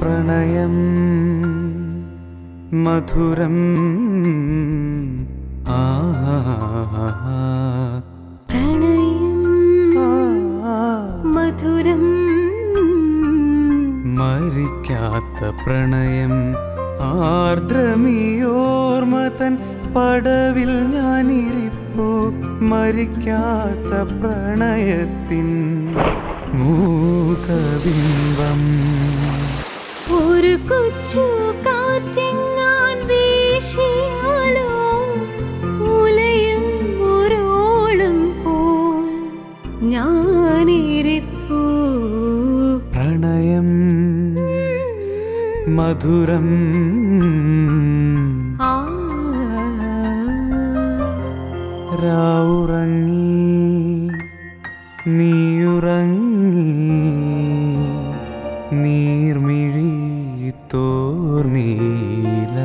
പ്രണയം മധുരം ആ പ്രണയം മധുരം മരിക്കാത്ത പ്രണയം ആർദ്രമിയോർമതൻ പടവിൽ ഞാനിരിപ്പു മരിക്കാത്ത പ്രണയത്തിൻ മൂകബിംബം ഒരു കൊച്ചു കാറ്റെങ്ങാൻ വീശിയാലോ ഉലയും ഒരോളം പോൽ ഞാനിരിപ്പൂ പ്രണയം മധുരം ആ രാവുറങ്ങി നീയുറങ്ങി നീർമിഴി തോർന്നീല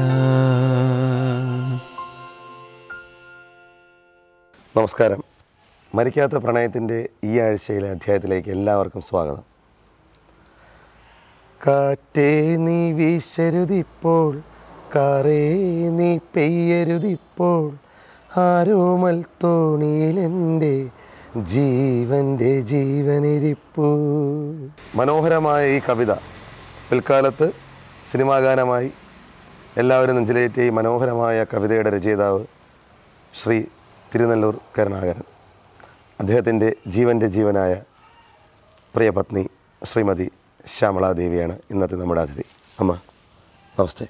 നമസ്കാരം മരിക്കാത്ത പ്രണയത്തിൻ്റെ ഈ ആഴ്ചയിലെ അധ്യായത്തിലേക്ക് എല്ലാവർക്കും സ്വാഗതം കാറ്റേ നീ വീശരുതിപ്പോൾ കാറേ നീ പെയ്യരുതിപ്പോൾ ആരോമൽ തോണിയിലെൻ്റെ ജീവൻ്റെ ജീവനിരിപ്പൂ മനോഹരമായ ഈ കവിത പിൽക്കാലത്ത് സിനിമാ ഗാനമായി എല്ലാവരും നെഞ്ചിലേറ്റിയ ഈ മനോഹരമായ കവിതയുടെ രചയിതാവ് ശ്രീ തിരുനെല്ലൂർ കരുണാകരൻ അദ്ദേഹത്തിൻ്റെ ജീവൻ്റെ ജീവനായ പ്രിയപത്നി ശ്രീമതി ശ്യാമളാദേവിയാണ് ഇന്നത്തെ നമ്മുടെ അതിഥി അമ്മ നമസ്തേ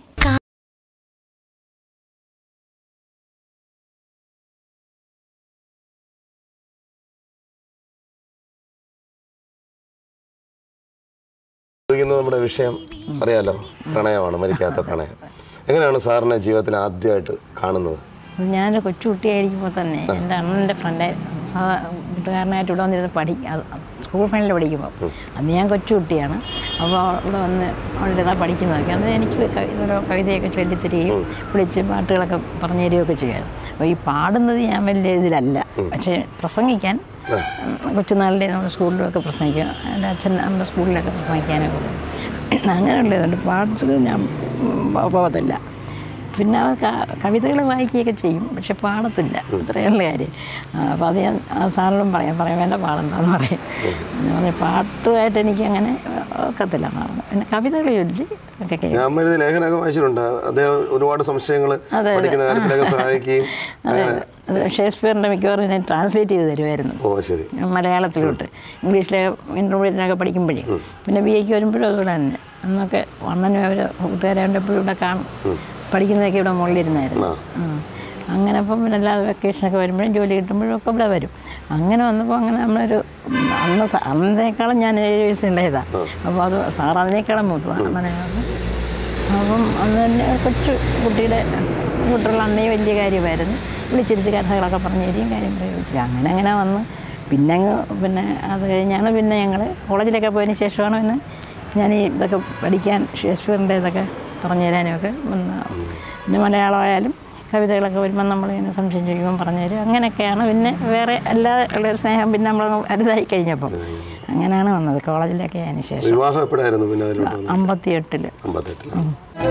ചോദിക്കുന്നത് നമ്മുടെ വിഷയം അറിയാലോ പ്രണയമാണ് മരിക്കാത്ത പ്രണയം എങ്ങനെയാണ് സാറിനെ ജീവിതത്തിൽ ആദ്യമായിട്ട് കാണുന്നത് ഞാൻ കൊച്ചുകുട്ടിയായിരിക്കുമ്പോൾ തന്നെ എൻ്റെ അണ്ണൻ്റെ ഫ്രണ്ട് കൂട്ടുകാരനായിട്ട് ഇവിടെ വന്നിരുന്ന് പഠി അത് സ്കൂൾ ഫ്രണ്ടിൽ പഠിക്കുമ്പോൾ അന്ന് ഞാൻ കൊച്ചുകുട്ടിയാണ് അപ്പോൾ ഇവിടെ വന്ന് അവിടെ ഇരുന്നാൽ പഠിക്കുന്നതൊക്കെ അന്ന് എനിക്ക് കവി- ഓരോ കവിതയൊക്കെ ചൊല്ലിത്തരികയും വിളിച്ച് പാട്ടുകളൊക്കെ പറഞ്ഞു തരികയൊക്കെ ചെയ്യുമായിരുന്നു അപ്പോൾ ഈ പാടുന്നത് ഞാൻ വലിയ ഇതിലല്ല പക്ഷേ പ്രസംഗിക്കാൻ കൊച്ചുനാളിലെ നമ്മുടെ സ്കൂളിലൊക്കെ പ്രസംഗിക്കുക എൻ്റെ അച്ഛൻ നമ്മുടെ സ്കൂളിലൊക്കെ പ്രസംഗിക്കാനൊക്കെ പോകും അങ്ങനെയുള്ളതുകൊണ്ട് പാട്ട് ഞാൻ ഉം, പോകത്തില്ല പിന്നെ അവർ കവിതകൾ വായിക്കുകയൊക്കെ ചെയ്യും പക്ഷെ പാടത്തില്ല അത്രയുള്ള കാര്യം അപ്പോൾ അത് ഞാൻ ആ സാറിനോടും പറയാം പറയാൻ വേണ്ട പാടണ്ടെന്ന് പറയും ഞാൻ പറഞ്ഞു, പാട്ടുമായിട്ട് എനിക്ക് അങ്ങനെ ഒക്കത്തില്ല എന്ന് പറഞ്ഞു പിന്നെ കവിതകൾ ചൊല്ലി ഒക്കെ കേൾക്കും ഞാൻ എഴുതിയ ലേഖനമൊക്കെ വായിച്ചിട്ടുണ്ട് അദ്ദേഹം ഒരുപാട് സംശയങ്ങൾ അതെ. പഠിക്കുന്ന കാര്യത്തിലൊക്കെ സഹായിക്കുകയും അതെ അങ്ങനെ അത് ഷേക്സ്പിയറിൻ്റെ മിക്കവാറും ഞാൻ ട്രാൻസ്ലേറ്റ് ചെയ്ത് തരുമായിരുന്നു ഓ ശരി മലയാളത്തിലോട്ട് ഇംഗ്ലീഷിലെ ഇന്റർമീഡിയറ്റിനൊക്കെ പഠിക്കുമ്പോഴേ പിന്നെ ബി എക്ക് വരുമ്പോഴും അതുപോലെ തന്നെ അന്നൊക്കെ വണ്ണനും അവർ കൂട്ടുകാരെ എപ്പോഴും ഇവിടെ കാണും പഠിക്കുന്നതൊക്കെ ഇവിടെ മുകളിലിരുന്നായിരുന്നു ആ. അങ്ങനെ അപ്പം പിന്നെ എല്ലാ വെക്കേഷനൊക്കെ വരുമ്പോഴും ജോലി കിട്ടുമ്പോഴും ഒക്കെ ഇവിടെ വരും അങ്ങനെ വന്നപ്പോൾ അങ്ങനെ നമ്മളൊരു അന്ന് സ- അന്നേക്കാളും ഞാൻ ഏഴ് വയസ്സുണ്ടായതാണ് അപ്പോൾ അത് സാർ അതിനേക്കാളും മൂത്തു മലയാളം അപ്പം അന്ന് തന്നെ കൊച്ചു കുട്ടിയുടെ കുട്ടികളുടെ അന്നേ വലിയ കാര്യമായിരുന്നു വിളിച്ചിരുത്തി കഥകളൊക്കെ പറഞ്ഞു തരികയും കാര്യം പ്രയോഗിച്ചു അങ്ങനെ അങ്ങനെ വന്ന് പിന്നെ അങ്ങ് പിന്നെ അത് കഴിഞ്ഞാണ് പിന്നെ ഞങ്ങൾ കോളേജിലൊക്കെ പോയതിന് ശേഷമാണ് പിന്നെ ഞാൻ ഈ ഇതൊക്കെ പഠിക്കാൻ ഷേക്സ്പിയറിൻ്റെ ഇതൊക്കെ പറഞ്ഞു തരാനുമൊക്കെ വന്ന് പിന്നെ മലയാളമായാലും കവിതകളൊക്കെ വരുമ്പോൾ നമ്മളിങ്ങനെ സംശയം ചോദിക്കുമ്പോൾ പറഞ്ഞു തരും അങ്ങനെയൊക്കെയാണ് പിന്നെ വേറെ അല്ലാതെ ഉള്ളൊരു സ്നേഹം പിന്നെ നമ്മൾ വലുതായി കഴിഞ്ഞപ്പം അങ്ങനെയാണ് വന്നത് കോളേജിലൊക്കെ ആയതിനു ശേഷം വിവാഹം എപ്പോഴായിരുന്നു പിന്നെ അതിലോട്ട് വന്നത് അമ്പത്തിയെട്ടിൽ അമ്പത്തെട്ടിലാണ്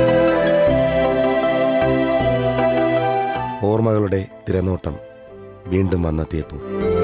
ഓർമ്മകളുടെ തിരനോട്ടം വീണ്ടും വന്നെത്തിയപ്പോൾ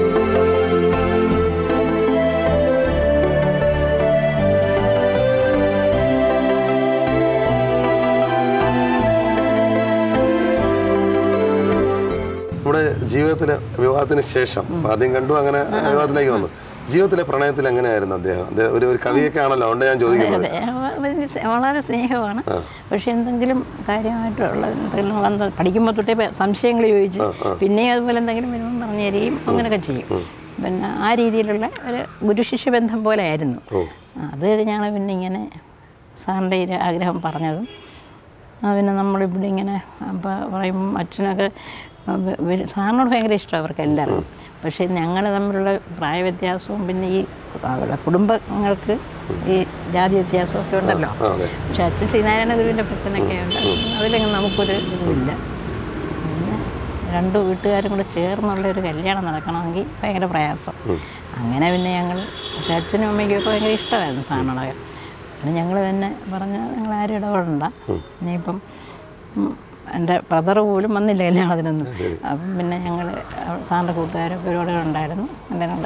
നമ്മുടെ ജീവിതത്തിലെ വിവാഹത്തിന് ശേഷം ആദ്യം കണ്ടു അങ്ങനെ വിവാഹത്തിലേക്ക് വന്നു ജീവിതത്തിലെ പ്രണയത്തിൽ എങ്ങനെയായിരുന്നു അദ്ദേഹം അദ്ദേഹം ഒരു ഒരു കവിയൊക്കെ ആണല്ലോ അതുകൊണ്ട് ഞാൻ ചോദിക്കുന്നത് അതെ, വളരെ സ്നേ- വളരെ സ്നേഹമാണ് പക്ഷെ എന്തെങ്കിലും കാര്യമായിട്ടുള്ള എന്തെങ്കിലും വന്ന് പഠിക്കുമ്പോൾ തൊട്ടേ പ- സംശയങ്ങൾ ചോദിച്ച് പിന്നെയും അതുപോലെ എന്തെങ്കിലും വരുമ്പോൾ പറഞ്ഞു തരികയും അങ്ങനെയൊക്കെ ചെയ്യും പിന്നെ ആ രീതിയിലുള്ള ഒരു ഗുരുശിഷ്യ ബന്ധം പോലെ ആയിരുന്നു അത് കഴിഞ്ഞാണ് പിന്നെ ഇങ്ങനെ സാറിൻ്റെ ഈ ഒരു ആഗ്രഹം പറഞ്ഞതും ആ, പിന്നെ നമ്മളിവിടെ ഇങ്ങനെ അപ്പോൾ പറയും അച്ഛനൊക്കെ ആ, വ- വ- സാറിനോട് ഭയങ്കര ഇഷ്ടമാണ് അവർക്ക് എല്ലാവർക്കും പക്ഷേ ഞങ്ങൾ തമ്മിലുള്ള പ്രായ വ്യത്യാസവും പിന്നെ ഈ അവരുടെ കുടുംബങ്ങൾക്ക് ഈ ജാതി വ്യത്യാസമൊക്കെ ഉണ്ടല്ലോ ആ, അതെ. പക്ഷെ അച്ഛൻ ശ്രീനാരായണ ഗുരുവിൻ്റെ ഭക്തനൊക്കെ ഉണ്ട് അതിലങ്ങ് നമുക്കൊരു ഇതുമില്ല പിന്നെ രണ്ട് വീട്ടുകാരും കൂടെ ചേർന്നുള്ള ഒരു കല്യാണം നടക്കണമെങ്കിൽ ഭയങ്കര പ്രയാസം അങ്ങനെ പിന്നെ ഞങ്ങൾ പക്ഷേ അച്ഛനും അമ്മയ്ക്കും ഒക്കെ ഭയങ്കര ഇഷ്ടമായിരുന്നു സാറിനോടൊക്കെ പിന്നെ ഞങ്ങൾ തന്നെ പറഞ്ഞാൽ ഞങ്ങൾ ആരും ഇടപെടണ്ട ഇനിയിപ്പം ഉം, എൻ്റെ ബ്രദർ പോലും വന്നില്ല കല്യാണത്തിനൊന്നും അപ്പം പിന്നെ ഞങ്ങൾ സാറിൻ്റെ കൂട്ടുകാരൊക്കെ ഒരുപാട് ഉണ്ടായിരുന്നു എൻ്റെ കൊണ്ട്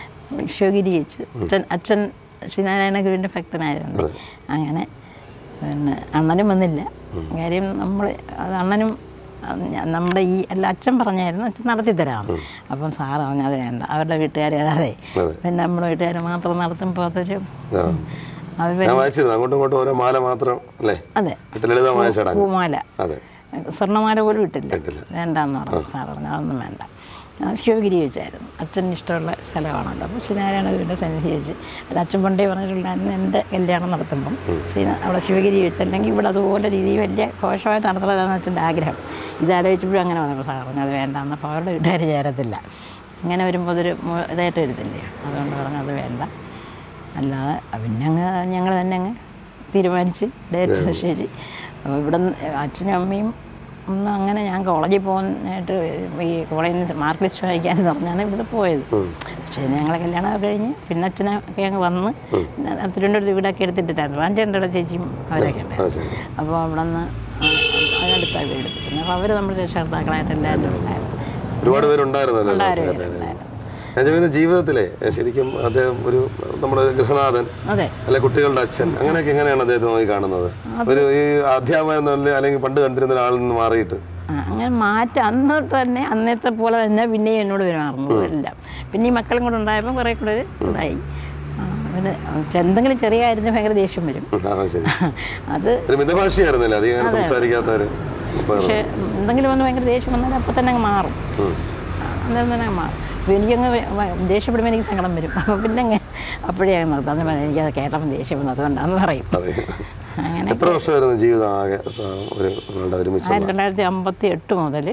ശിവഗിരി ചേച്ചി അച്ഛൻ അച്ഛൻ ശ്രീനാരായണ ഗുരുവിൻ്റെ ഭക്തനായിരുന്നു അങ്ങനെ പിന്നെ അണ്ണനും വന്നില്ല കാര്യം നമ്മൾ അത് അണ്ണനും അഹ് ഞ- നമ്മുടെ ഈ അല്ല അച്ഛൻ പറഞ്ഞായിരുന്നു അച്ഛൻ നടത്തി തരാം അപ്പം സാറ് പറഞ്ഞു അത് വേണ്ട അവരുടെ വീട്ടുകാർ അതെ പിന്നെ നമ്മുടെ വീട്ടുകാർ മാത്രം നടത്തുമ്പോൾ അതൊരു ആ. അവർ ഞാൻ വായിച്ചിരുന്നു അങ്ങോട്ടും ഇങ്ങോട്ടും ഓരോ മാല മാത്രം അല്ലേ അതെ മറ്റേ ലളിതമായ ചടങ്ങ് പൂമാല അതെ സ്വർണ്ണമാല പോലും ഇട്ടില്ല ഇട്ടില്ല. വേണ്ടെന്ന് പറഞ്ഞു സാർ പറഞ്ഞു അതൊന്നും വേണ്ട ആ, ശിവഗിരി വെച്ചായിരുന്നു അച്ഛന് ഇഷ്ടമുള്ള സ്ഥലമാണല്ലോ അപ്പോൾ ശ്രീനാരായണ ഗുരുവിൻ്റെ സന്നിധി വെച്ച് അത് അച്ഛൻ പണ്ടേ പറഞ്ഞിട്ടുണ്ടായിരുന്നു എൻ്റെ കല്യാണം നടത്തുമ്പം ശ്രീ അവിടെ ശിവഗിരി വെച്ച് അല്ലെങ്കിൽ ഇവിടെ അതുപോലെ രീതിയിൽ വലിയ ഘോഷമായിട്ട് നടത്തുന്നതാണ് അച്ഛൻ്റെ ആഗ്രഹം ഇതാലോചിച്ചപ്പോഴും അങ്ങനെ പറഞ്ഞു സാർ പറഞ്ഞു അത് വേണ്ടെന്ന് അപ്പോൾ അവരുടെ വീട്ടുകാർ ചേരത്തില്ല ഇങ്ങനെ വരുമ്പോൾ അതൊരു മോ- ഇതായിട്ട് വരത്തില്ലേ അതുകൊണ്ട് പറഞ്ഞു അത് വേണ്ട അല്ലാതെ പിന്നെ അങ്ങ് ഞങ്ങൾ തന്നെ അങ്ങ് തീരുമാനിച്ച് ഡേറ്റ് ശരി അപ്പോൾ ഇവിടെ അച്ഛനും അമ്മയും ഒന്നും അങ്ങനെ ഞാൻ കോളേജിൽ പോകാനായിട്ട് ഈ കോളേജിൽ നിന്ന് മാർക്ക് ലിസ്റ്റ് വായിക്കാനെന്ന് പറഞ്ഞാണ് ഇവിടെ പോയത് പക്ഷേ ഞങ്ങളെ കല്യാണം കഴിഞ്ഞ് പിന്നെ അച്ഛനൊക്കെ അങ്ങ് വന്ന് തിരുവനന്തപുരത്ത് വീടൊക്കെ എടുത്തിട്ടായിരുന്നു അഞ്ചേൻ്റെ ചേച്ചിയും അവരൊക്കെ ആ ഉണ്ടായിരുന്നു ശരി അപ്പോൾ അവിടെ നിന്ന് അതിനടുത്താണ് വീട് പിന്നെ അപ്പോൾ അവർ നമ്മുടെ രക്ഷകർത്താക്കളായിട്ട് എല്ലാവരും ഉണ്ടായിരുന്നു ഒരുപാട് പേരുണ്ടായിരുന്നല്ലോ എല്ലാ ഉണ്ടായിരുന്നു, സ്ഥലത്തും. ഉണ്ടായിരുന്നു. ഞാൻ ചോദിക്കുന്ന ജീവിതത്തിലെ ഏഹ്, ശരിക്കും അദ്ദേഹം ഒരു നമ്മുടെ ഒരു ഗൃഹനാഥൻ അതെ അല്ലെ കുട്ടികളുടെ അച്ഛൻ അങ്ങനെയൊക്കെ എങ്ങനെയാണ് അദ്ദേഹത്തെ നോക്കി കാണുന്നത് ഒരു ഈ അധ്യാപകൻ എന്നുള്ള അല്ലെങ്കിൽ പണ്ട് കണ്ടിരുന്ന ഒരാളിൽ നിന്ന് മാറിയിട്ട് ആ, അങ്ങനെ മാറ്റം അന്ന് തന്നെ അന്നത്തെ പോലെ തന്നെ പിന്നെയും എന്നോട് പെരുമാറുന്നു എല്ലാം പിന്നെ ഈ മക്കളും കൂടെ ഉണ്ടായപ്പോൾ കുറേ കൂടെ ഒരു ഇതായി ആ, പിന്നെ എന്തെങ്കിലും ചെറിയ കാര്യത്തിന് ഭയങ്കര ദേഷ്യം വരും ഉം, ആ ശരി അത് ഒരു മിതഭാഷയായിരുന്നില്ല അധികം അങ്ങനെ സംസാരിക്കാത്തവര് അപ്പൊ പക്ഷേ എന്തെങ്കിലും ഒന്ന് ഭയങ്കര ദേഷ്യം വന്നാൽ അപ്പം തന്നെ അങ്ങ് മാറും അന്നേരം തന്നെ അങ്ങ് മാറും അപ്പോൾ എനിക്കങ്ങ് വ- വ- ദേഷ്യപ്പെടുമ്പോൾ എനിക്ക് സങ്കടം വരും അപ്പോൾ പിന്നെ അങ്ങ് അപ്പോഴേ അങ്ങ് നിർത്താം അന്ന് പറയും എനിക്കത് കേട്ടപ്പോൾ ദേഷ്യം വന്നു അതുകൊണ്ടാന്ന് പറയും അതെ അങ്ങനെ എത്ര വർഷമായിരുന്നു ജീവിതം ആകെ ആ, ഒരു നിങ്ങളുടെ ഒരുമിച്ചുള്ള ആയിരത്തി തൊള്ളായിരത്തി അമ്പത്തി എട്ട് മുതൽ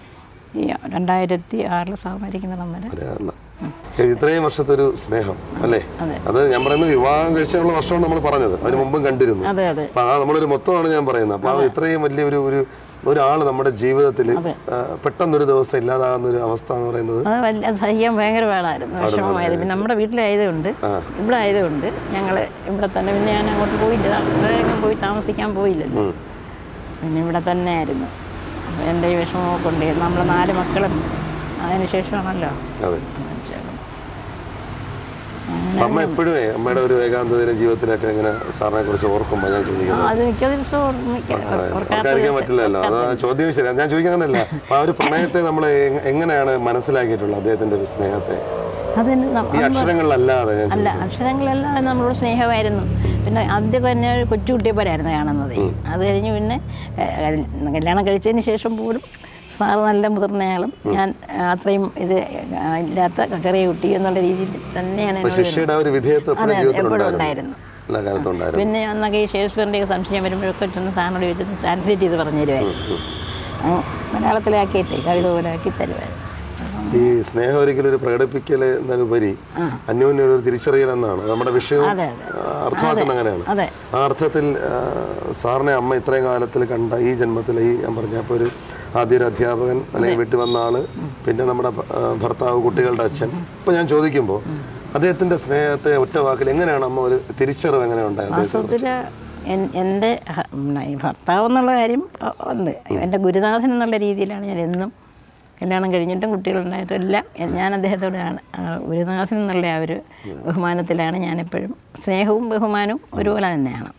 ഈ രണ്ടായിരത്തി ആറിൽ സഹമരിക്കുന്നിടം വരെ ഒരാള്. ഇത്രയും വർഷത്തെ ഒരു സ്നേഹം അല്ലേ അതെ. അത് ഞാൻ പറയുന്നത് വിവാഹം കഴിച്ചുള്ള വർഷമാണ് നമ്മൾ പറഞ്ഞത് അതിന് മുമ്പും കണ്ടിരുന്നു അതെ അതെ അപ്പൊ ആ നമ്മളൊരു മൊത്തമാണ് ഞാൻ പറയുന്നത് അപ്പൊ ആ ഇത്രയും വലിയൊരു ഒരു ഒരാള് നമ്മുടെ ജീവിതത്തിൽ പെട്ടെന്നൊരു ദിവസം ഇല്ലാതാകുന്ന ഒരു അവസ്ഥ എന്ന് പറയുന്നത് അത് വലിയ സഹിക്കാൻ ഭയങ്കര വേളമായിരുന്നു വിഷമമായത് പിന്നെ നമ്മുടെ വീട്ടിലായതുകൊണ്ട് ഇവിടെ ആയതുകൊണ്ട് ഞങ്ങൾ ഇവിടെ തന്നെ പിന്നെ ഞാൻ അങ്ങോട്ട് പോയില്ല അവിടെയൊക്കെ പോയി താമസിക്കാൻ പോയില്ലല്ലോ പിന്നെ ഇവിടെ തന്നെ ആയിരുന്നു അപ്പോൾ എൻ്റെ ഈ വിഷമമൊക്കെ ഉണ്ട് നമ്മൾ നാല് മക്കളും അതിന് ശേഷമാണല്ലോ അതെ മരിച്ചേക്കുന്നത്. അപ്പൊ അമ്മ എപ്പോഴും അമ്മയുടെ ഒരു ഏകാന്തതയിലും ജീവിതത്തിലൊക്കെ ഇങ്ങനെ സാറിനെ കുറിച്ച് ഓർക്കുമ്പോൾ ഞാൻ ആ, ചോദിക്കുന്നത് അത് മിക്ക ദിവസവും ഓർമ്മിക്ക- ഓർക്കാത്ത ഓർക്കാതിരിക്കാൻ ദിവസം- പറ്റില്ലല്ലോ അത് ആ ചോദ്യം ശരി ഞാൻ ചോദിക്കുന്നതല്ല അപ്പൊ ആ ഒരു പ്രണയത്തെ നമ്മൾ എങ്ങനെയാണ് മനസ്സിലാക്കിയിട്ടുള്ളത് അദ്ദേഹത്തിന്റെ ഒരു സ്നേഹത്തെ അതിന് നം- ഈ അക്ഷരങ്ങളിലല്ലാതെ ഞാൻ അല്ല അക്ഷരങ്ങളെല്ലാം നമ്മളോട് സ്നേഹമായിരുന്നു പിന്നെ ആദ്യമൊക്കെ തന്നെ ഒരു കൊച്ചുകുട്ടിയെ പോലെയായിരുന്നു കാണുന്നത് അത് കഴിഞ്ഞ് പിന്നെ ഏഹ്, കല്യാണം കഴിച്ചതിന് ശേഷം പോലും സാറ് നല്ല മുതിർന്നയാളും ഞാൻ ഏഹ്, അത്രയും ഇത് ഏഹ്, ഇല്ലാത്ത ചെറിയ കുട്ടി എന്നുള്ള രീതിയിൽ തന്നെയാണ് അപ്പൊ എന്നോട് ശിഷ്യയുടെ ആ ഒരു വിധേയത്വം എപ്പോഴും അതെ, അതെ, എപ്പോഴും ജീവിതത്തിലുണ്ടായിരുന്നു ഉണ്ടായിരുന്നു. എല്ലാ കാലത്തും ഉണ്ടായിരുന്നു പിന്നെ അന്നൊക്കെ ഈ ഷേക്സ്പിയറിൻ്റെ സംശയം വരുമ്പോഴൊക്കെ ചെന്ന് സാറിനോട് ചോദിച്ചിട്ട് ട്രാൻസ്ലേറ്റ് ചെയ്ത് പറഞ്ഞു തരുമായിരുന്നു അങ്ങ് മലയാളത്തിലാക്കിയിട്ടേ കവിത പോലെ ആക്കി തരുമായിരുന്നു അപ്പം ഈ സ്നേഹം ഒരിക്കലും ഒരു പ്രകടിപ്പിക്കൽ എന്നതിലുപരി അന്യോന്യം ഒരു തിരിച്ചറിയൽ എന്നാണ് നമ്മുടെ വിഷയവും അതെ, അതെ. ആ, അർത്ഥമാക്കുന്ന അങ്ങനെയാണ് അതെ ആ അർത്ഥത്തിൽ ആ, സാറിനെ അമ്മ ഇത്രയും കാലത്തിൽ കണ്ട ഈ ജന്മത്തിൽ ഈ ഞാൻ പറഞ്ഞ ഇപ്പോൾ ഒരു ആദ്യ ഒരു അധ്യാപകൻ അല്ലെങ്കിൽ വീട്ടിൽ വന്ന ആള് പിന്നെ നമ്മുടെ ഭ- ആ, ഭർത്താവ് കുട്ടികളുടെ അച്ഛൻ ഇപ്പം ഞാൻ ചോദിക്കുമ്പോൾ അദ്ദേഹത്തിന്റെ സ്നേഹത്തെ ഒറ്റ വാക്കിൽ എങ്ങനെയാണ് അമ്മ ഒരു തിരിച്ചറിവ് എങ്ങനെ ഉണ്ടായത് അദ്ദേഹത്തെ വാസ്തവത്തിൽ എൻ്റെ ഹ- ഉം, ഈ ഭർത്താവ് എന്നുള്ള കാര്യം ഒ- ഉണ്ട് എൻ്റെ ഗുരുനാഥൻ എന്നുള്ള രീതിയിലാണ് ഞാൻ എന്നും കല്യാണം കഴിഞ്ഞിട്ടും കുട്ടികളുണ്ടായിട്ടും എല്ലാം എ- ഞാൻ അദ്ദേഹത്തോട് ആണ് ആ, ഗുരുനാഥൻ എന്നുള്ള ആ ഒരു ബഹുമാനത്തിലാണ് ഞാനെപ്പോഴും സ്നേഹവും ബഹുമാനവും ഒരുപോലെ തന്നെയാണ്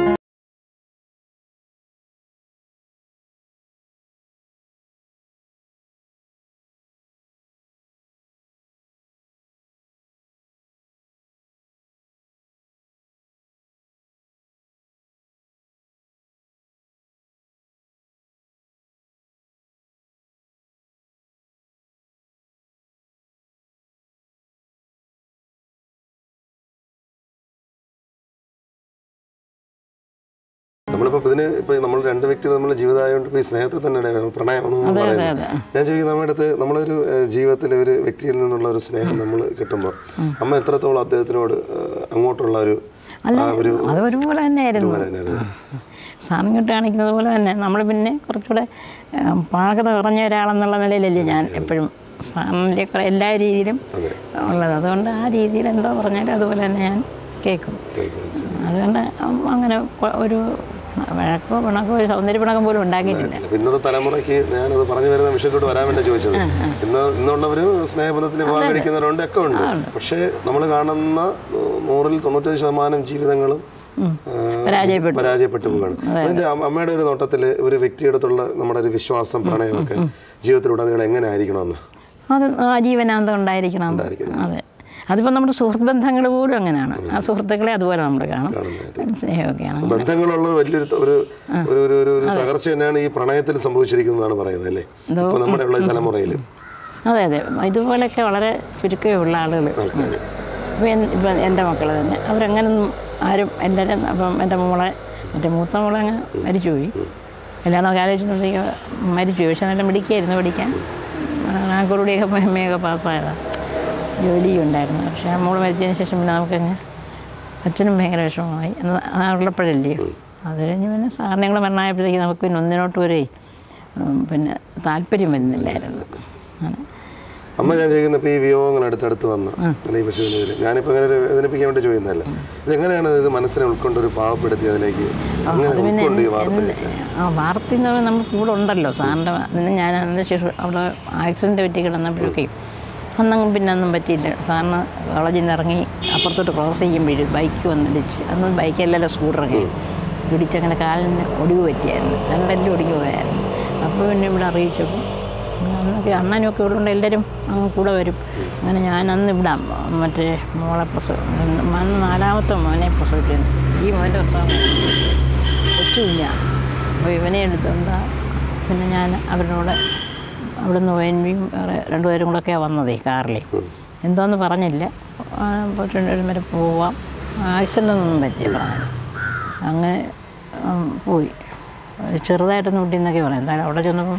നമ്മളിപ്പോൾ ഇതിന് ഇപ്പോൾ നമ്മൾ രണ്ട് വ്യക്തികൾ നമ്മുടെ ജീവിതമായതുകൊണ്ട് ഇപ്പോൾ ഈ സ്നേഹത്തെ തന്നെ ഇടയാണ് പ്രണയമാണെന്ന് അതെ പറയുന്നത് അതെ ഞാൻ ചോദിക്കുന്നത് നമ്മുടെ അടുത്ത് നമ്മളൊരു ഏഹ്, ജീവിതത്തിലെ ഒരു വ്യക്തിയിൽ നിന്നുള്ള ഒരു സ്നേഹം നമ്മൾ കിട്ടുമ്പോൾ അമ്മ എത്രത്തോളം അദ്ദേഹത്തിനോട് ഏഹ്, അങ്ങോട്ടുള്ള ഒരു ആ ഒരു അത് ഒരുപോലെ തന്നെയായിരുന്നു പോലെ തന്നെയായിരുന്നു. സാമിങ്ങോട്ട് കാണിക്കുന്നത് പോലെ തന്നെ നമ്മൾ പിന്നെ കുറച്ചുകൂടെ ആ, പാകത കുറഞ്ഞ ഒരാളെന്നുള്ള നിലയിലല്ലേ ഞാൻ എപ്പോഴും സാറിൻ്റെ എല്ലാ രീതിയിലും അതെ ഉള്ളത് അതുകൊണ്ട് ആ രീതിയിൽ എന്തോ പറഞ്ഞാലും അതുപോലെ തന്നെ ഞാൻ കേൾക്കും അതുകൊണ്ട് അമ്മ അങ്ങനെ കൊ- ഒരു വഴക്കോ പിണക്കോ ഒരു സൗന്ദര്യ പിണക്കം പോലും ഉണ്ടാക്കിയിട്ടില്ല അപ്പൊ ഇന്നത്തെ തലമുറയ്ക്ക് ഞാനത് പറഞ്ഞു വരുന്ന വിഷയത്തോട്ട് വരാൻ വേണ്ടി ചോദിച്ചത് ഇന്ന് ഇന്നുള്ളവര് സ്നേഹബന്ധത്തിൽ വിവാഹം കഴിക്കുന്നവരുണ്ട് ഒക്കെ ഉണ്ട് പക്ഷേ നമ്മൾ കാണുന്ന നൂറിൽ തൊണ്ണൂറ്റഞ്ച് ശതമാനം ജീവിതങ്ങളും ആ, പരാജയപ്പെട്ടു. പരാജയപ്പെട്ടു പോവുകയാണ് അതിന്റെ അമ്മ- അമ്മയുടെ ഒരു നോട്ടത്തിൽ ഒരു വ്യക്തിയെടുത്തുള്ള നമ്മുടെ ഒരു വിശ്വാസം പ്രണയമൊക്കെ ജീവിതത്തിലുടനീളം എങ്ങനെ ആയിരിക്കണമെന്ന് അത് ആജീവനാന്തം ഉണ്ടായിരിക്കണം എന്ന്. അതെ അതിപ്പോൾ നമ്മുടെ സുഹൃത്ത് ബന്ധങ്ങൾ പോലും അങ്ങനെയാണ് ആ സുഹൃത്തുക്കളെ അതുപോലെ നമ്മൾ കാണും സ്നേഹമൊക്കെയാണ് ബന്ധങ്ങളുള്ള വലിയൊരു ത- ഒരു ഒരു ഒരു ഒരു ഒരു തകർച്ച തന്നെയാണ് ഈ പ്രണയത്തിൽ സംഭവിച്ചിരിക്കുന്നതാണ് പറയുന്നത് അല്ലേ ഇപ്പൊ നമ്മുടെ ഉള്ള ഈ തലമുറയിൽ അതെ അതെ ഇതുപോലെയൊക്കെ വളരെ ചുരുക്കമേ ഉള്ള ആളുകൾ ആൾക്കാർ ഇപ്പം ഇപ്പം എൻ്റെ മക്കൾ തന്നെ അവരങ്ങനൊന്നും ആരും എല്ലാവരും അപ്പം എൻ്റെ മോളെ എൻ്റെ മൂത്ത മോളെ അങ്ങ് മരിച്ചുപോയി കല്യാണമൊക്കെ ആലോചിച്ചിട്ടുണ്ടെങ്കിൽ മരിച്ചുപോയി പക്ഷെ നല്ല മിടിക്കായിരുന്നു പഠിക്കാൻ നാഗൂടിയൊക്കെ എം എ ഒക്കെ പാസ്സായതാണ് ജോലിയും ഉണ്ടായിരുന്നു പക്ഷേ ആ മോള് മരിച്ചതിന് ശേഷം പിന്നെ നമുക്കങ്ങ് അച്ഛനും ഭയങ്കര വിഷമമായി എന്ന് ഉള്ളപ്പോഴല്ലേ അത് കഴിഞ്ഞ് പിന്നെ സാറിനെ കൂടെ മരണമായപ്പോഴത്തേക്ക് നമുക്ക് പിന്നെ ഒന്നിനോട്ട് വരെ ഉം, പിന്നെ താല്പര്യം വരുന്നില്ലായിരുന്നു അങ്ങനെ അമ്മ ഞാൻ ചോദിക്കുന്ന ഇപ്പോൾ ഈ വിയോഗങ്ങൾ അടുത്തടുത്ത് വന്ന അല്ലെ ഈ പശുവിൻ്റെ ഇതിൽ ഞാനിപ്പോൾ ഇങ്ങനെ ഒരു വേദനിപ്പിക്കാൻ വേണ്ടി ചോദിക്കുന്നതല്ല ഇതെങ്ങനെയാണ് ഇത് മനസ്സിനെ ഉൾക്കൊണ്ട് ഒരു പാവപ്പെടുത്തി അതിലേക്ക് അങ്ങനെ ഉൾക്കൊണ്ട് ഈ വാർത്ത ആ വാർത്ത എന്ന് പറയുന്നത് നമ്മൾ കൂടെ ഉണ്ടല്ലോ സാറിൻ്റെ അതിന് ഞാൻ അതിൻ്റെ ശേഷം അവിടെ ആക്സിഡൻറ്റ് പറ്റി കിടന്നപ്പോഴൊക്കെ അന്നങ്ങ് പിന്നെ ഒന്നും പറ്റിയില്ല സാറിന് കോളേജിൽ നിന്ന് ഇറങ്ങി അപ്പുറത്തോട്ട് ക്രോസ് ചെയ്യുമ്പോഴും ബൈക്ക് വന്നിടിച്ച് അന്ന് ബൈക്കല്ലല്ലോ സ്കൂട്ടറൊക്കെ ഇടിച്ചങ്ങനെ കാലിന് ഒടിവ് പറ്റിയായിരുന്നു രണ്ടെല്ലാം ഒടിഞ്ഞു പോയായിരുന്നു അപ്പോൾ പിന്നെ ഇവിടെ അറിയിച്ചപ്പോൾ അന്നൊക്കെ അണ്ണനൊക്കെ ഇവിടെ ഉണ്ട് എല്ലാവരും അങ്ങ് കൂടെ വരും അങ്ങനെ ഞാൻ അന്ന് ഇവിടെ മറ്റേ മോളെ പ്രസവ അന്ന് നാലാമത്തെ മോനെ പ്രസവിച്ചിരുന്നു ഈ മോൻ്റെ പ്രസവം കൊച്ചു കുഞ്ഞാണ് അപ്പോൾ ഇവനെ എടുത്തുകൊണ്ടാ പിന്നെ ഞാൻ അവരുടെ കൂടെ അവിടെ നിന്ന് വൈൻവിയും വേറെ രണ്ടുപേരും കൂടെ ഒക്കെയാണ് വന്നതേ കാറിൽ എന്തോന്ന് പറഞ്ഞില്ല ആ, പോയിട്ട് രണ്ടുപേരും വരെ പോവാം ആക്സിഡൻ്റൊന്നും പറ്റിയ പറഞ്ഞു അങ്ങനെ ഉം, പോയി ചെറുതായിട്ടൊന്ന് വിട്ടി എന്നൊക്കെ പറയാം എന്തായാലും അവിടെ ചെന്നപ്പം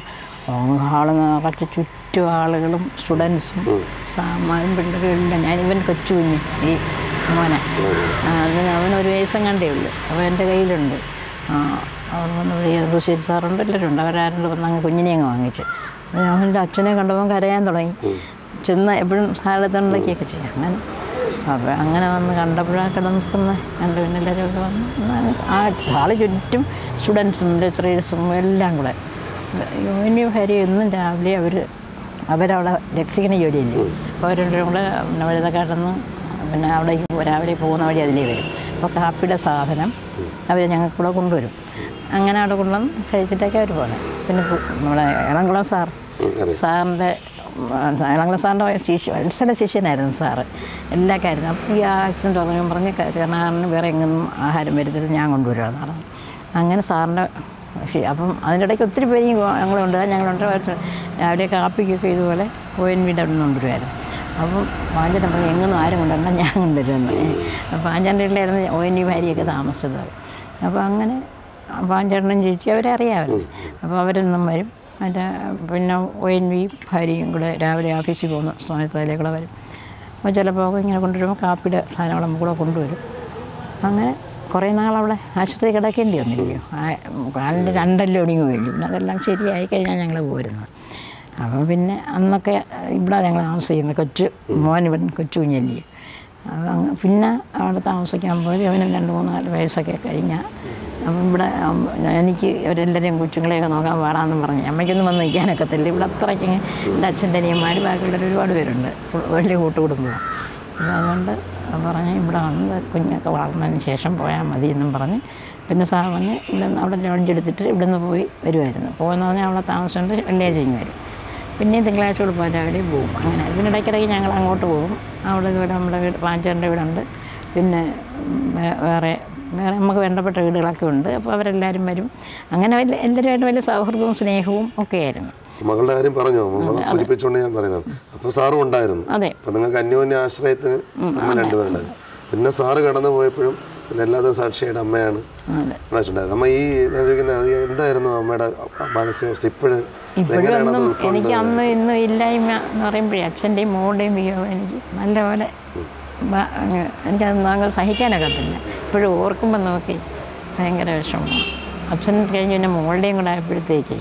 ആൾ നിറച്ച് ചുറ്റും ആളുകളും സ്റ്റുഡൻസും സാമാരും പിള്ളേരും എല്ലാം ഞാൻ ഇവൻ കൊച്ചു കുഞ്ഞ് ഈ മോനെ ആ, അതിന് അവൻ ഒരു വയസ്സം കണ്ടേ ഉള്ളൂ അപ്പോൾ എൻ്റെ കയ്യിലുണ്ട് ആ, അവിടെ വന്ന് പ്രിയദർശി സാറുണ്ട് എല്ലാവരും ഉണ്ട് അവരാരും വന്ന് അങ്ങ് കുഞ്ഞിനെ അങ്ങ് വാങ്ങിച്ച് അപ്പോൾ ഞാൻ അവൻ്റെ അച്ഛനെ കണ്ടപ്പോൾ കരയാൻ തുടങ്ങി ചെന്ന് എപ്പോഴും സാരത്തുണ്ടാക്കിയൊക്കെ ചെയ്യാം അങ്ങനെ അപ്പോൾ അങ്ങനെ വന്ന് കണ്ടപ്പോഴാണ് കിടന്നിക്കുന്ന കണ്ട് പിന്നെ എല്ലാവരും ഒക്കെ വന്ന് എന്നാ ആ ആള് ചുറ്റും സ്റ്റുഡൻസും ലെക്ചറേഴ്സും എല്ലാം കൂടെ യോനിയും ഹരി എന്നും രാവിലെ അവർ അവരവിടെ രക്ഷിക്കണ ജോലിയില്ലേ അപ്പോൾ അവർ രണ്ടുപേരും കൂടെ പിന്നെ വഴുതക്കാട്ടെന്ന് പിന്നെ അവിടേക്ക് പോ- രാവിലെ പോകുന്ന വഴി അതിലേ വരും അപ്പോൾ കാപ്പിയുടെ സാധനം അവർ ഞങ്ങൾക്ക് കൂടെ കൊണ്ടുവരും അങ്ങനെ അവിടെ കൊണ്ടുവന്ന് കഴിച്ചിട്ടൊക്കെ അവർ പോകണം പിന്നെ പു- നമ്മുടെ ഇളംകുളം സാർ സാറിൻ്റെ ഇളംകുളം സാറിൻ്റെ ശിഷ്യ വത്സല ശിഷ്യനായിരുന്നു സാറ് എല്ലാ കാര്യത്തിനും അപ്പോൾ ഈ ആക്സിഡൻറ്റ് പറഞ്ഞു പറഞ്ഞ് കരുണാകരന് വേറെ എങ്ങൊന്നും ആഹാരം വരുത്തരുത് ഞാൻ കൊണ്ടുവരുമെന്ന് പറഞ്ഞു അങ്ങനെ സാറിൻ്റെ ശരി അപ്പം അതിൻ്റെ ഇടയ്ക്ക് ഒത്തിരി പേര് ഞങ്ങളുണ്ട് ഞങ്ങളുണ്ട് അവർ രാവിലെ കാപ്പിക്കൊക്കെ ഇതുപോലെ കോയൻ വീട് അവിടെ നിന്ന് കൊണ്ടുവരുമായിരുന്നു അപ്പം പാഞ്ചൻ പറഞ്ഞു എങ്ങൊന്നും ആരും കൊണ്ടുവരണം ഞാൻ കൊണ്ടുവരുമെന്ന് അപ്പോൾ പാഞ്ചാൻ്റെ വീട്ടിലായിരുന്നു ഒ എൻ വി ഭാര്യയൊക്കെ താമസിച്ചത് അപ്പോൾ അങ്ങനെ പാഞ്ചേട്ടനും ചേച്ചി അവരെ അറിയാമല്ലോ അപ്പോൾ അവരെന്നും വരും മറ്റേ പിന്നെ ഒ എൻ വി ഭാര്യയും കൂടെ രാവിലെ ഓഫീസിൽ പോകുന്ന സമയത്ത് അതിലേ കൂടെ വരും അപ്പോൾ ചിലപ്പോൾ ഇങ്ങനെ കൊണ്ടുവരുമ്പോൾ കാപ്പിയുടെ സാധനങ്ങൾ നമുക്ക് കൂടെ കൊണ്ടുവരും അങ്ങനെ കുറേ നാൾ അവിടെ ആശുപത്രി കിടക്കേണ്ടി വന്നില്ലയോ ആ- കാലിൻ്റെ രണ്ടെല്ലാം ഒടിഞ്ഞു പോയില്ല പിന്നെ അതെല്ലാം ശരിയായി കഴിഞ്ഞാൽ ഞങ്ങൾ പോരുന്നത് അപ്പോൾ പിന്നെ അന്നൊക്കെ ഇവിടെ ഞങ്ങൾ താമസിക്കുന്നത് കൊച്ചു മോൻ ഇവൻ കൊച്ചു കുഞ്ഞല്ലേ അപ്പോൾ അങ്ങ് പിന്നെ അവിടെ താമസിക്കാൻ പോയി അവന് രണ്ട് മൂന്നാല് വയസ്സൊക്കെ കഴിഞ്ഞാൽ അപ്പം ഇവിടെ ഉം, എനിക്ക് ഇവരെല്ലാവരെയും കൊച്ചുങ്ങളെയൊക്കെ നോക്കാൻ പാടാമെന്ന് പറഞ്ഞു അമ്മയ്ക്കൊന്നും വന്ന് നിൽക്കാനൊക്കത്തില്ല ഇവിടെ അത്രയ്ക്ക് എൻ്റെ അച്ഛൻ്റെ അനിയന്മാർ ബാക്കിയുള്ളവർ ഒരുപാട് പേരുണ്ട് വലിയ കൂട്ടുകുടുംബമാണ് അപ്പോൾ അതുകൊണ്ട് പറഞ്ഞ് ഇവിടെ വന്ന് കുഞ്ഞൊക്കെ വളർന്നതിന് ശേഷം പോയാൽ മതി എന്നും പറഞ്ഞ് പിന്നെ സാർ പറഞ്ഞ് ഇവിടെ നിന്ന് അവിടെ ലോഡ്ജ് എടുത്തിട്ട് ഇവിടെ നിന്ന് പോയി വരുമായിരുന്നു പോകുന്ന പറഞ്ഞാൽ അവിടെ താമസിച്ചുകൊണ്ട് വെള്ളിയാഴ്ച ഇങ്ങ് വരും പിന്നെ തിങ്കളാഴ്ച കൂടെ പോകാൻ രാവിലെ പോകും അങ്ങനെ പിന്നെ ഇടയ്ക്കിടയ്ക്ക് ഞങ്ങൾ അങ്ങോട്ട് പോകും അവിടെ ഇതുപോലെ നമ്മുടെ വീട് പാഞ്ചേൻ്റെ വീടുണ്ട് പിന്നെ ഉം, വേ- വേറെ വേറെ നമുക്ക് വേണ്ടപ്പെട്ട വീടുകളൊക്കെ ഉണ്ട് അപ്പോൾ അവരെല്ലാവരും വരും അങ്ങനെ വലിയ എല്ലാവരുമായിട്ട് വലിയ സൗഹൃദവും സ്നേഹവും ഒക്കെ ആയിരുന്നു മകളുടെ കാര്യം പറഞ്ഞോ മകൾ സൂചിപ്പിച്ചുകൊണ്ട് ഞാൻ പറയുന്നത് അപ്പോൾ സാറും ഉണ്ടായിരുന്നു അതെ അപ്പോൾ നിങ്ങൾക്ക് അന്യോന്യ ആശ്രയത്തിന് അമ്മ രണ്ടുപേരുണ്ടായിരുന്നു പിന്നെ സാറ് കടന്നു പോയപ്പോഴും പിന്നെ എല്ലാതും സാക്ഷിയുടെ അമ്മയാണ് അതെ ഉണ്ടായത് അമ്മ ഈ ഞാൻ ചോദിക്കുന്നത് അത് എന്തായിരുന്നു അമ്മയുടെ മാനസികാവസ്ഥ ഇപ്പോഴും എങ്ങനെയാണ് അത് ഇപ്പോഴൊന്നും ഉൾക്കൊണ്ടത് എനിക്ക് അന്ന് ഇന്നും ഇല്ലായ്മ എന്ന് പറയുമ്പോഴേ അച്ഛൻ്റെയും മോളുടെയും വിയോഗം എനിക്ക് നല്ലപോലെ ബ- അങ്ങ് എനിക്കതൊന്നും അങ്ങ് സഹിക്കാനൊക്കത്തില്ല ഇപ്പോഴും ഓർക്കുമ്പോൾ നോക്കി ഭയങ്കര വിഷമമാണ് അച്ഛൻ കഴിഞ്ഞ് പിന്നെ മോളുടെയും കൂടെ ആയപ്പോഴത്തേക്ക്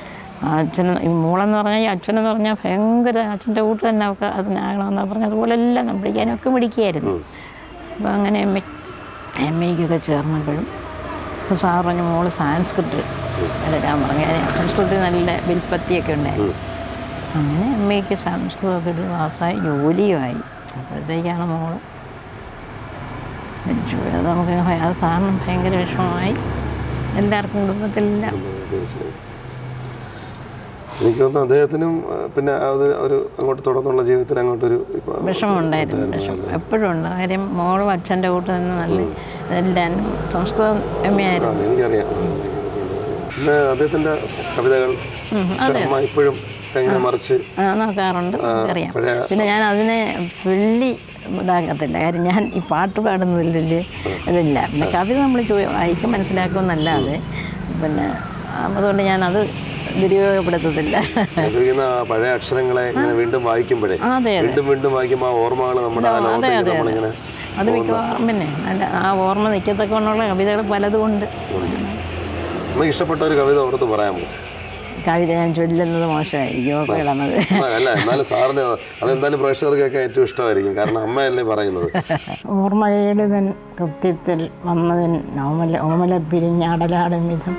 അച്ഛൻ ഈ മോളെന്ന് പറഞ്ഞാൽ ഈ അച്ഛനെന്ന് പറഞ്ഞാൽ ഭയങ്കര അച്ഛൻ്റെ കൂട്ട് തന്നെ ഒക്കെ അതിനാകണമെന്ന് പറഞ്ഞ അതുപോലെ എല്ലാം പിടിക്കാനൊക്കെ പിടിക്കുകയായിരുന്നു അപ്പോൾ അങ്ങനെ എം എ എം എക്കൊക്കെ ചേർന്നപ്പോഴും അപ്പോൾ സാർ പറഞ്ഞു മോള് സാൻസ്ക്രിറ്റ് എടുക്കാൻ പറഞ്ഞു ഞാൻ സംസ്കൃതത്തിൽ നല്ല വിൽപ്പത്തിയൊക്കെ ഉണ്ടായിരുന്നു അങ്ങനെ എം എക്ക് സംസ്കൃതമൊക്കെ ഒരു പാസ്സായി ജോലിയുമായി അപ്പോഴത്തേക്കാണ് മോള് മരിച്ചു പോയത് അത് നമുക്ക് ഭയ- അത് സാറിന് ഭയങ്കര വിഷമമായി എല്ലാവർക്കും കുടുംബത്തിലെല്ലാം തീർച്ചയായും എനിക്ക് തോന്നുന്നു അദ്ദേഹത്തിനും ആ, പിന്നെ അത് ഒരു അങ്ങോട്ട് തുടർന്നുള്ള ജീവിതത്തിൽ അങ്ങോട്ടൊരു ഇപ്പൊ വിഷമം ഉണ്ടായിരുന്നു വിഷമം എപ്പോഴും ഉണ്ട് കാര്യം മോളും അച്ഛൻ്റെ കൂട്ട് തന്നെ നല്ല എല്ലാം സംസ്കൃതം എം എ ആയിരുന്നു ആണ്, എനിക്കറിയാം പിന്നെ അദ്ദേഹത്തിന്റെ കവിതകൾ അമ്മ ഇപ്പോഴും എങ്ങനെ മറിച്ച് ആ, നോക്കാറുണ്ട് അറിയാം പഴയ പിന്നെ ഞാൻ അതിനെ വെള്ളി ഇതാക്കത്തില്ല കാര്യം ഞാൻ ഈ പാട്ട് പാടുന്നതിൽ വലിയ ഇതില്ല പിന്നെ കവിത നമ്മൾ വായിക്കും മനസ്സിലാക്കുമെന്നല്ലാതെ പിന്നെ അതുകൊണ്ട് ഞാനത് ദുരുപയോഗപ്പെടുത്തത്തില്ല ഞാൻ ചോദിക്കുന്ന ആ പഴയ അക്ഷരങ്ങളെ ഇങ്ങനെ വീണ്ടും വായിക്കുമ്പോഴേ ആ, അതെ അതെ വീണ്ടും വീണ്ടും വായിക്കുമ്പോൾ ആ ഓർമ്മകൾ നമ്മുടെ ആ അതെ ലോകത്തേക്ക് അതെ നമ്മളിങ്ങനെ അത് മിക്കവാറും പിന്നെ നല്ല ആ ഓർമ്മ നിൽക്കത്തക്കൊണ്ടുള്ള കവിതകൾ പലതും ഉണ്ട് നമുക്ക് ഇഷ്ടപ്പെട്ട ഒരു കവിത ഓർത്ത് പറയാമോ കവിത ഞാൻ ചൊല്ലുന്നത് മോശമായിരിക്കും ഓർമ്മ കിടന്നത് ആ, അല്ല എന്നാലും സാറിന് അതെന്തായാലും പ്രേക്ഷകർക്കൊക്കെ ഏറ്റവും ഇഷ്ടമായിരിക്കും കാരണം അമ്മയല്ലേ പറയുന്നത് ഓർമ്മയുടെ തൻ കൃത്യത്തിൽ വന്നതിൻ ഓമല ഓമല പിരിഞ്ഞാടലാടും വിധം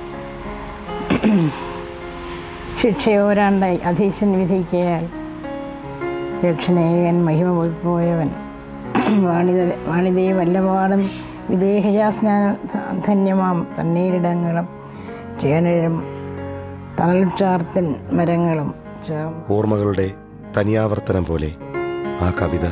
ശിക്ഷയോരാണ്ടായി അധീശൻ വിധിക്കയാൽ ദക്ഷിണേകൻ മഹിമ പോയിപ്പോയവൻ വാണിത വാണിതയെ വല്ലപാടും വിദേഹജാസ്നാന ധന്യമാം തണ്ണീരിടങ്ങളും ചേനഴും തണൽ ചാർത്തൻ മരങ്ങളും ചേർന്ന് ഓർമ്മകളുടെ തനിയാവർത്തനം പോലെ ആ കവിത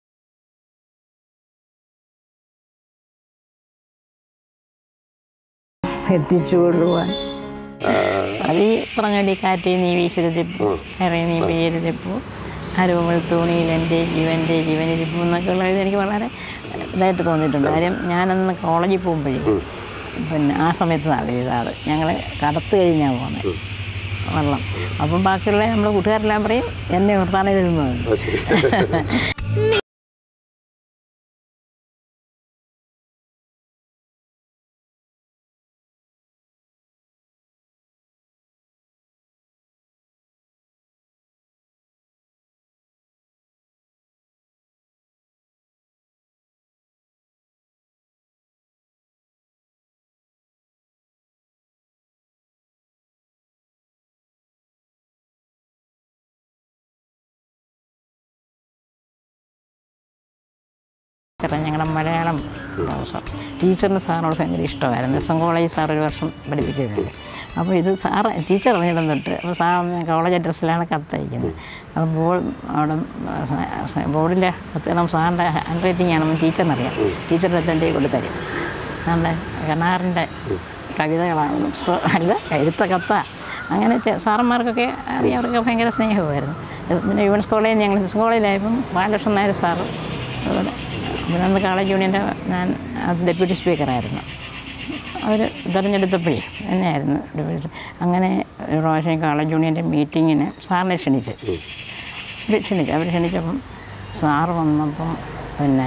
എത്തിച്ചുകൊള്ളുവാൻ അത് ഈ പറഞ്ഞ പോലെ കാറ്റേ നീ വീശരുതിപ്പോ ഇറേ നീ പെയ്യരുതിപ്പോ അരവൾ തോണിയിൽ എൻ്റെ ജീവൻ്റെ ജീവനിരിപ്പു എന്നൊക്കെ ഉള്ളത് എനിക്ക് വളരെ ഇതായിട്ട് തോന്നിയിട്ടുണ്ട് കാര്യം ഞാനന്ന് കോളേജിൽ പോകുമ്പോഴേ പിന്നെ ആ സമയത്താണ് എഴുതാറ് ഞങ്ങൾ കടത്ത് കഴിഞ്ഞാണ് പോകുന്നത് വെള്ളം അപ്പം ബാക്കിയുള്ള നമ്മുടെ കൂട്ടുകാരെല്ലാം പറയും എന്നെ ഓർത്താണ് എഴുതുന്നത് അത് ശരി ടീച്ചർ ഞങ്ങളുടെ മലയാളം പ്രൊഫസർ ടീച്ചറിന് സാറിനോട് ഭയങ്കര ഇഷ്ടമായിരുന്നു എസ് എൻ കോളേജ് സാർ ഒരു വർഷം പഠിപ്പിച്ചിട്ടുണ്ട് അപ്പോൾ ഇത് സാറ് ടീച്ചർ അറിഞ്ഞിടം തൊട്ട് അപ്പോൾ സാർ കോളേജ് അഡ്രസ്സിലാണ് കത്തയക്കുന്നത് അപ്പോൾ ബോർഡ് അവിടെ ബോർഡിലെ കത്തിടം സാറിൻ്റെ ഹാൻഡ് റൈറ്റിംഗ് ആണെന്ന് ടീച്ചറിനറിയാം ടീച്ചറുടെ അടുത്ത് കൊണ്ട് തരും സാറിൻ്റെ കണാറിൻ്റെ കവിതകളാണ് പുസ്തകം അല്ല എഴുത്ത കത്ത അങ്ങനെ ചെ- സാറന്മാർക്കൊക്കെ അറിയാവർക്ക് ഭയങ്കര സ്നേഹമായിരുന്നു പിന്നെ യുവൻസ് കോളേജ് ഞങ്ങൾ എസ് കോളേജിലായപ്പം ബാലകൃഷ്ണൻ നായർ സാറ് അതുപോലെ പിന്നെ അന്ന് കോളേജ് യൂണിയൻ്റെ ഞാൻ ഡെപ്യൂട്ടി സ്പീക്കറായിരുന്നു അവർ തിരഞ്ഞെടുത്തപ്പോഴേ എന്നെയായിരുന്നു ഡെപ്യൂട്ടി അങ്ങനെ ഒരു പ്രാവശ്യം കോളേജ് യൂണിയൻ്റെ മീറ്റിങ്ങിന് സാറിനെ ക്ഷണിച്ച് അവർ ക്ഷണിച്ചു അവർ ക്ഷണിച്ചപ്പം സാറ് വന്നപ്പം പിന്നെ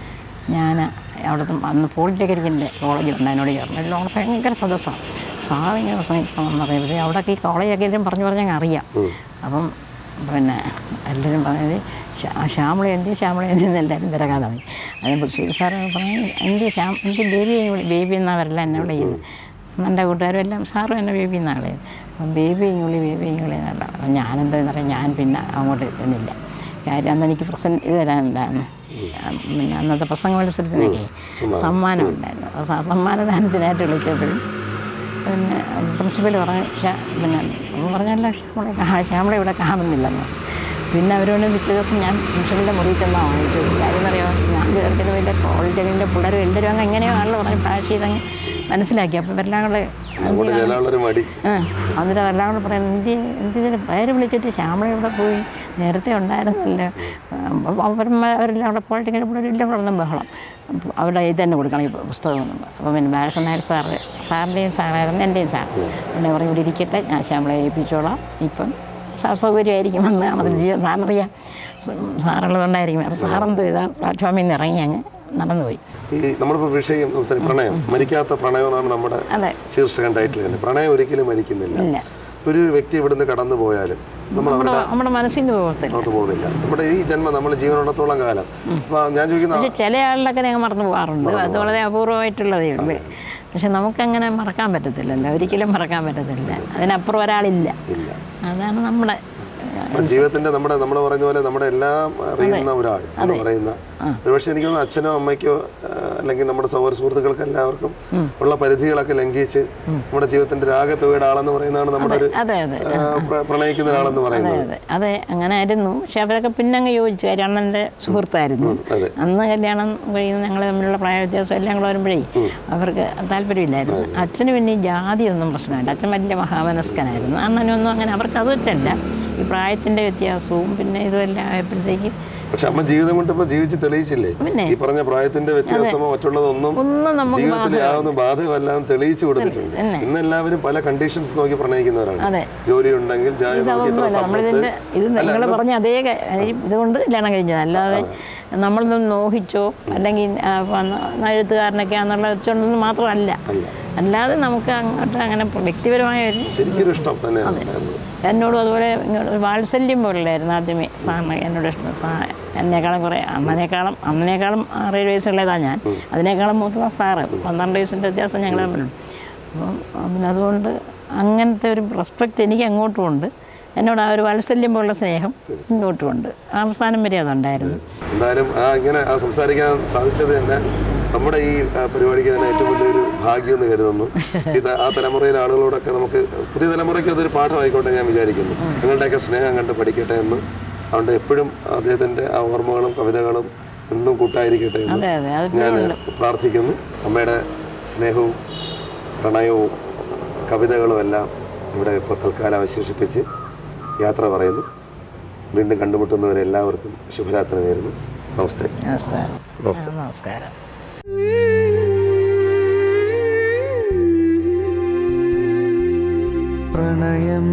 ഞാൻ അവിടുത്തെ അന്ന് പോളിടെക്നിക്കിൻ്റെ കോളേജ് ഉണ്ട് അതിനോട് ചേർന്ന് എല്ലാം ഭയങ്കര സദസ്സാണ് സാർ ഇങ്ങനെ പ്രസംഗിക്കണം എന്ന് പറയുമ്പോൾ അവിടെയൊക്കെ ഈ കോളേജൊക്കെ എല്ലാവരും പറഞ്ഞു പറഞ്ഞങ്ങ് അറിയാം അപ്പം പിന്നെ എല്ലാവരും പറഞ്ഞത് ശ്യാ- ശ്യാമള എന്ത് ശ്യാമള എന്ത് എന്ന് എല്ലാവരും തിരക്കാൻ തുടങ്ങി അതിന് ബുദ്ധി സാറ് പറഞ്ഞു എന്ത് ശ്യാം എനിക്ക് ബേബിയെ വിളി ബേബി എന്നവരെല്ലാം എന്നെ വിളിക്കുന്നത് എൻ്റെ കൂട്ടുകാരും എല്ലാം സാറും എന്നെ ബേബി എന്നാണ് വിളിക്കുന്നത് അപ്പം ബേബി ഇങ്ങുള്ളി ബേബി ഇങ്ങുള്ളി എന്നല്ല അപ്പം ഞാനെന്താന്ന് പറയാം ഞാൻ പിന്നെ അങ്ങോട്ട് എത്തുന്നില്ല കാര്യം അന്ന് എനിക്ക് പ്രസൻറ്റ് ഇത് തരാനുണ്ടായിരുന്നു പിന്നെ അന്നത്തെ പ്രസംഗ മത്സരത്തിനൊക്കെ സമ്മാനം ഉണ്ടായിരുന്നു അപ്പോൾ സ- സമ്മാനദാനത്തിനായിട്ട് വിളിച്ചപ്പോഴും പിന്നെ പ്രിൻസിപ്പൽ പറഞ്ഞു "ശ്യാ- പിന്നെ അവൻ പറഞ്ഞല്ല ശ്യാമളെ കാ- ശ്യാമളെ ഇവിടെ കാണുന്നില്ലെന്ന് പിന്നെ അവരോട് പിറ്റേ ദിവസം ഞാൻ പ്രിൻസിപ്പലിൻ്റെ മുറിയിൽ ചെന്നാണ് വാങ്ങിച്ചത് കാര്യം അറിയാമോ ഞാൻ ചേർക്കലും വലിയ കോളേജിൻ്റെ പിള്ളേരും എല്ലാവരും അങ്ങ് എങ്ങനെയോ ആളുകൾ പറഞ്ഞ് ഭാഷ ചെയ്തങ്ങ് മനസ്സിലാക്കി അപ്പോൾ ഇവരെല്ലാം കൂടെ അങ്ങോട്ട് ചെല്ലാനുള്ളൊരു മടി ആ എന്നിട്ട് എല്ലാം കൂടെ പറയുന്നത് എന്ത് എന്തിനു പേര് വിളിച്ചിട്ട് ശ്യാമള ഇവിടെ പോയി നേരത്തെ ഉണ്ടായിരുന്നില്ല അവന്മാർ അവരെല്ലാം കൂടെ പോളിറ്റിക്കൽ പിള്ളേരെല്ലാം കൂടെ ഒന്നും ബഹളം അപ്പോൾ അവരുടെ ഇത് തന്നെ കൊടുക്കണം ഈ പുസ്തകം അപ്പോൾ പിന്നെ ബാലകൃഷ്ണൻ നായർ സാറ് സാറിൻ്റെയും സാറായിരുന്നു എൻ്റെയും സാർ പിന്നെ പറഞ്ഞു ഇവിടെ ഇരിക്കട്ടെ ഞാൻ ശ്യാമളെ ഏൽപ്പിച്ചോളാം ഇപ്പം സാർ സൗകര്യമായിരിക്കും എന്നാണ് അതിൽ ജീവൻ സാറിനറിയാം സാറുള്ളതുകൊണ്ടായിരിക്കും അപ്പോൾ സാറെന്ത് ചെയ്താൽ പ്ലാറ്റ്ഫോമിൽ നിന്ന് ഇറങ്ങി അങ്ങ് നടന്നുപോയി ഈ നമ്മളിപ്പോൾ വിഷയം സംസാരിക്കും പ്രണയം മരിക്കാത്ത പ്രണയം എന്നാണ് നമ്മുടെ അതെ ശീർഷകം ടൈറ്റിൽ തന്നെ പ്രണയം ഒരിക്കലും മരിക്കുന്നില്ല ഇല്ല ഒരു വ്യക്തി ഇവിടുന്ന് കടന്നു പോയാലും നമ്മൾ നമ്മുടെ അവരുടെ നമ്മുടെ മനസ്സിന് പോകത്തില്ല അത് പോകുന്നില്ല നമ്മുടെ ഈ ജന്മം നമ്മൾ ജീവനുള്ളത്തോളം കാലം അപ്പൊ ഞാൻ ചോദിക്കുന്ന പക്ഷെ ചില ആളിലൊക്കെ ഞങ്ങൾ മറന്നു പോകാറുണ്ട് അത് വളരെ അപൂർവമായിട്ടുള്ളതേ ഉള്ളൂ പക്ഷെ നമുക്കങ്ങനെ മറക്കാൻ പറ്റത്തില്ലല്ലോ ഒരിക്കലും മറക്കാൻ പറ്റത്തില്ല അതിനപ്പുറം ഒരാളില്ല ഇല്ല അതാണ് നമ്മുടെ നമ്മുടെ ജീവിതത്തിന്റെ നമ്മുടെ നമ്മൾ പറയുന്ന പോലെ നമ്മുടെ എല്ലാം അറിയുന്ന ഒരാൾ എന്ന് പറയുന്ന ഒരുപക്ഷെ എനിക്ക് തോന്നുന്നു അച്ഛനോ അമ്മയ്ക്കോ ആ, അല്ലെങ്കിൽ നമ്മുടെ സൗഹൃദ സുഹൃത്തുക്കൾക്ക് എല്ലാവർക്കും ഉള്ള പരിധികളൊക്കെ ലംഘിച്ച് നമ്മുടെ ജീവിതത്തിന്റെ രാഗത്തുകയുടെ ആളെന്ന് പറയുന്നതാണ് നമ്മുടെ ഒരു അതെ അതെ ആ, പ്ര- പ്രണയിക്കുന്ന ഒരാളെന്ന് അതെ പറയുന്നത് അതെ അതെ അങ്ങനെ ആയിരുന്നു പക്ഷെ അവരൊക്കെ പിന്നെ അങ്ങ് യോജിച്ചു കാര്യം അണ്ണൻ്റെ സുഹൃത്തായിരുന്നു അതെ. അന്ന് കല്യാണം കഴിയുന്ന ഞങ്ങൾ തമ്മിലുള്ള പ്രായ വ്യത്യാസം എല്ലാം കൂടെ വരുമ്പോഴേ അവർക്ക് താല്പര്യമില്ലായിരുന്നു അച്ഛന് പിന്നെ ഈ ജാതിയൊന്നും പ്രശ്നമില്ല അച്ഛൻ വലിയ മഹാമനസ്കനായിരുന്നു അണ്ണനൊന്നും അങ്ങനെ അവർക്ക് അത് വെച്ചല്ല ഈ പ്രായത്തിൻ്റെ വ്യത്യാസവും പിന്നെ ഇതുമെല്ലാം ആയപ്പോഴത്തേക്ക് പക്ഷെ അമ്മ ജീവിതം കൊണ്ട് ഇപ്പൊ ജീവിച്ച് തെളിയിച്ചില്ലേ പിന്നെ. ഈ പറഞ്ഞ പ്രായത്തിന്റെ വ്യത്യാസമോ മറ്റുള്ളതൊന്നും ഒന്നും നമുക്ക് ജീവിതത്തിൽ യാതൊന്നും ബാധകമല്ലാന്ന് തെളിയിച്ചു കൊടുത്തിട്ടുണ്ട് പിന്നെ. ഇന്ന് എല്ലാവരും പല കണ്ടീഷൻസ് നോക്കി പ്രണയിക്കുന്നവരാണ് അതെ. ജോലി ഉണ്ടെങ്കിൽ ജാതി നോക്കി ഇത്ര ഇതൊന്നുമല്ല സമ്പത്ത് നമ്മളിതിൻ്റെ ഇത് നിങ്ങൾ പറഞ്ഞ അതേ ക- ഈ ഇതുകൊണ്ട് കല്യാണം കഴിഞ്ഞത് അല്ലാതെ നമ്മളൊന്നും നോഹിച്ചോ അല്ലെങ്കിൽ ആ, വന്ന എഴുത്തുകാരനൊക്കെ ആണെന്നുള്ള വെച്ചുകൊണ്ടൊന്നും മാത്രമല്ല അല്ല. അല്ലാതെ നമുക്ക് അങ്ങോട്ട് അങ്ങനെ വ്യക്തിപരമായ ഒരു ശരിക്കൊരു ഇഷ്ടം തന്നെയാണ് ഉണ്ടായിരുന്നത്. എന്നോടും അതുപോലെ ഇങ്ങോട്ട് ഒരു വാത്സല്യം പോലുള്ളായിരുന്നു ആദ്യമേ സാറിന് എന്നോട് ഇഷ്ടം സാ എന്നെക്കാളും കുറേ അമ്മനേക്കാളും അമ്മനേക്കാളും ആറേഴ് വയസ്സുള്ളതാണ് ഞാൻ അതിനേക്കാളും മൂത്ത സാറ് പന്ത്രണ്ട് വയസ്സിൻ്റെ വ്യത്യാസം ഞങ്ങൾ തമ്മിലുണ്ട് അപ്പം പിന്നെ അതുകൊണ്ട് അങ്ങനത്തെ ഒരു റെസ്പെക്റ്റ് എനിക്ക് അങ്ങോട്ടും ഉണ്ട് എന്നോട് ആ ഒരു വാത്സല്യം പോലുള്ള സ്നേഹം ഇങ്ങോട്ടും ഉണ്ട് അവസാനം വരെ അതുണ്ടായിരുന്നു എന്തായാലും ആ ഇങ്ങനെ ആ സംസാരിക്കാൻ സാധിച്ചത് തന്നെ നമ്മുടെ ഈ ആ, പരിപാടിക്ക് തന്നെ ഏറ്റവും വലിയൊരു ഭാഗ്യം എന്ന് കരുതുന്നു ഇത് ആ തലമുറയിലെ ആളുകളോടൊക്കെ നമുക്ക് പുതിയ തലമുറയ്ക്ക് അതൊരു പാഠമായിക്കോട്ടെ ഞാൻ വിചാരിക്കുന്നു നിങ്ങളുടെയൊക്കെ സ്നേഹം കണ്ട് പഠിക്കട്ടെ എന്ന് അതുകൊണ്ട് എപ്പോഴും അദ്ദേഹത്തിൻ്റെ ആ ഓർമ്മകളും കവിതകളും എന്നും കൂട്ടായിരിക്കട്ടെ എന്ന് അതെ അതെ അത് ഞാൻ പ്രാർത്ഥിക്കുന്നു അമ്മയുടെ സ്നേഹവും പ്രണയവും കവിതകളും എല്ലാം ഇവിടെ ഇപ്പോൾ തൽക്കാലം അവശേഷിപ്പിച്ച് യാത്ര പറയുന്നു വീണ്ടും കണ്ടുമുട്ടുന്നവരെ എല്ലാവർക്കും ശുഭരാത്രി നേരുന്നു നമസ്തേ നമസ്കാരം നമസ്തേ ആ, നമസ്കാരം പ്രണയം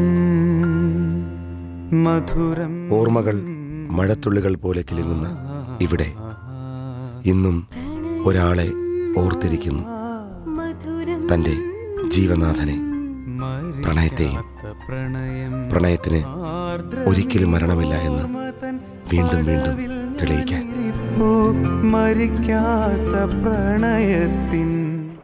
മധുരം ഓർമ്മകൾ മഴത്തുള്ളികൾ പോലെ കിലുങ്ങുന്ന ഇവിടെ ഇന്നും ഒരാളെ ഓർത്തിരിക്കുന്നു മധുരം തൻ്റെ ജീവനാഥനെ പ്രണയത്തെയും പ്രണയം പ്രണയത്തിന് ഒരിക്കലും മരണമില്ല എന്ന് വീണ്ടും വീണ്ടും തെളിയിക്കാൻ ഇപ്പോ മരിക്കാത്ത പ്രണയത്തിൻ